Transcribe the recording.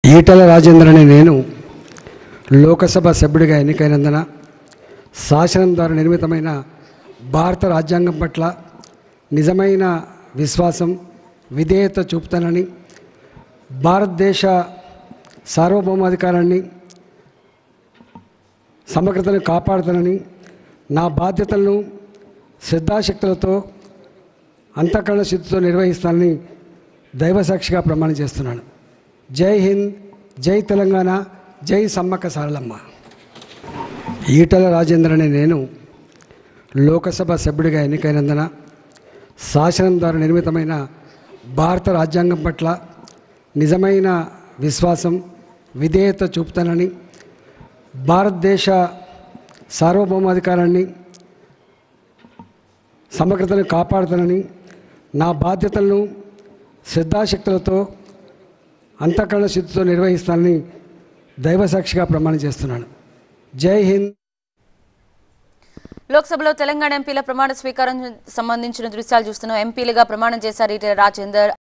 ఈటల రాజేందర్ అనే నేను లోకసభ సభ్యుడిగా ఎన్నికైనందున శాసనం ద్వారా నిర్మితమైన భారత రాజ్యాంగం పట్ల నిజమైన విశ్వాసం విధేయత చూపుతానని భారతదేశ సార్వభౌమాధికారాన్ని సమగ్రతను కాపాడుతానని నా బాధ్యతలను శ్రద్ధాశక్తులతో అంతఃకరణ శుద్ధితో నిర్వహిస్తానని దైవసాక్షిగా ప్రమాణం చేస్తున్నాను జై హింద్ జై తెలంగాణ జై సమ్మక్క సారలమ్మ ఈటల రాజేందర్ అనే నేను లోకసభ సభ్యుడిగా ఎన్నికైనందున శాసనం ద్వారా నిర్మితమైన భారత రాజ్యాంగం పట్ల నిజమైన విశ్వాసం విధేయత చూపుతానని భారతదేశ సార్వభౌమాధికారాన్ని సమగ్రతను కాపాడుతానని నా బాధ్యతలను శ్రద్ధాశక్తులతో అంతఃకరణ శుద్ధితో నిర్వహిస్తానని దైవసాక్షిగా ప్రమాణం చేస్తున్నాను జై హింద్ లోక్సభలో తెలంగాణ ఎంపీల ప్రమాణ స్వీకారం సంబంధించిన దృశ్యాలు చూస్తున్నాం ఎంపీలుగా ప్రమాణం చేశారు ఈటెల రాజేందర్